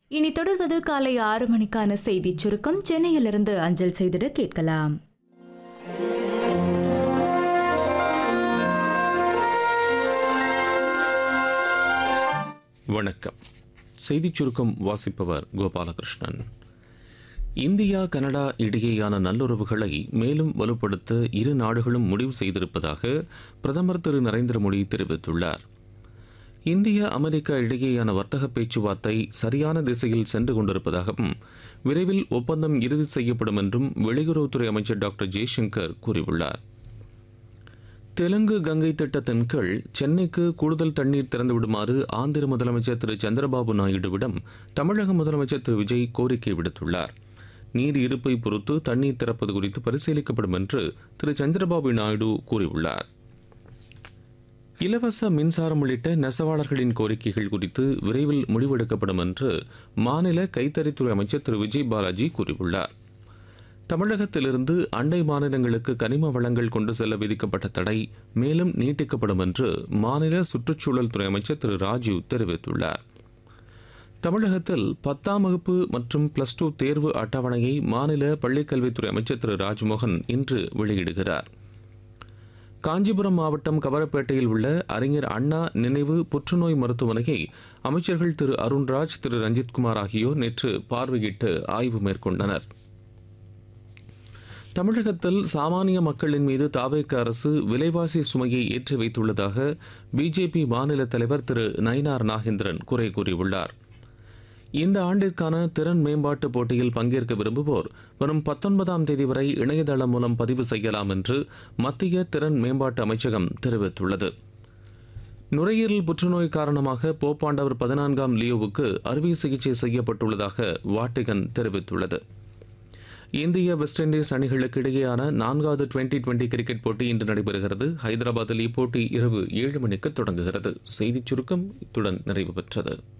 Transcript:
இனி தொடர்வது காலை ஆறு மணிக்கான செய்திச் சுருக்கம் சென்னையிலிருந்து அஞ்சல் செய்திட கேட்கலாம் வணக்கம் செய்திச் சுருக்கம் வாசிப்பவர் கோபாலகிருஷ்ணன் இந்தியா கனடா இடையேயான நல்லுறவுகளை மேலும் வலுப்படுத்த இரு நாடுகளும் முடிவு செய்திருப்பதாக பிரதமர் திரு நரேந்திர மோடி தெரிவித்துள்ளார் இந்திய அமெரிக்கா இடையேயான வர்த்தக பேச்சுவார்த்தை சரியான திசையில் சென்று கொண்டிருப்பதாகவும் விரைவில் ஒப்பந்தம் இறுதி செய்யப்படும் என்றும் வெளியுறவுத்துறை அமைச்சர் டாக்டர் ஜெய்சங்கர் கூறியுள்ளார் தெலுங்கு கங்கை திட்டத்தின் கீழ் சென்னைக்கு கூடுதல் தண்ணீர் திறந்துவிடுமாறு ஆந்திர முதலமைச்சர் திரு சந்திரபாபு நாயுடுவிடம் தமிழக முதலமைச்சர் திரு விஜய் கோரிக்கை விடுத்துள்ளார் நீர் இருப்பை பொறுத்து தண்ணீர் திறப்பது குறித்து பரிசீலிக்கப்படும் என்று திரு சந்திரபாபு நாயுடு கூறியுள்ளார் இலவச மின்சாரம் உள்ளிட்ட நெசவாளர்களின் கோரிக்கைகள் குறித்து விரைவில் முடிவெடுக்கப்படும் என்று மாநில கைத்தறித்துறை அமைச்சர் திரு விஜய் பாலாஜி கூறியுள்ளார் தமிழகத்திலிருந்து அண்டை மாநிலங்களுக்கு கனிம வளங்கள் கொண்டு செல்ல விதிக்கப்பட்ட தடை மேலும் நீட்டிக்கப்படும் என்று மாநில சுற்றுச்சூழல் துறை அமைச்சர் திரு ராஜீவ் தெரிவித்துள்ளார் தமிழகத்தில் பத்தாம் வகுப்பு மற்றும் பிளஸ் டூ தேர்வு அட்டவணையை மாநில பள்ளிக்கல்வித்துறை அமைச்சர் திரு ராஜ்மோகன் இன்று வெளியிடுகிறார் காஞ்சிபுரம் மாவட்டம் கவரப்பேட்டையில் உள்ள அறிஞர் அண்ணா நினைவு புற்றுநோய் மருத்துவமனையை அமைச்சர்கள் திரு அருண்ராஜ் திரு ரஞ்சித்குமார் ஆகியோர் நேற்று பார்வையிட்டு ஆய்வு மேற்கொண்டனர் தமிழகத்தில் சாமானிய மக்களின் மீது தாவேக்க அரசு விலைவாசி சுமையை ஏற்றி வைத்துள்ளதாக பிஜேபி மாநில தலைவர் திரு நயினார் நாகேந்திரன் குறை கூறியுள்ளார் இந்த ஆண்டிற்கான திறன் மேம்பாட்டு போட்டியில் பங்கேற்க விரும்புவோர் வரும் பத்தொன்பதாம் தேதி வரை இணையதளம் மூலம் பதிவு செய்யலாம் என்று மத்திய திறன் மேம்பாட்டு அமைச்சகம் தெரிவித்துள்ளது நுரையீரல் புற்றுநோய் காரணமாக போப்பாண்டவர் பதினான்காம் லியோவுக்கு அறுவை சிகிச்சை செய்யப்பட்டுள்ளதாக வாட்டிகன் தெரிவித்துள்ளது இந்திய வெஸ்ட் இண்டீஸ் அணிகளுக்கு இடையேயான நான்காவது டுவெண்டி டுவெண்டி கிரிக்கெட் போட்டி இன்று நடைபெறுகிறது ஹைதராபாத்தில் இப்போட்டி இரவு ஏழு மணிக்கு தொடங்குகிறது செய்திச் சுருக்கம் இத்துடன் நிறைவு பெற்றது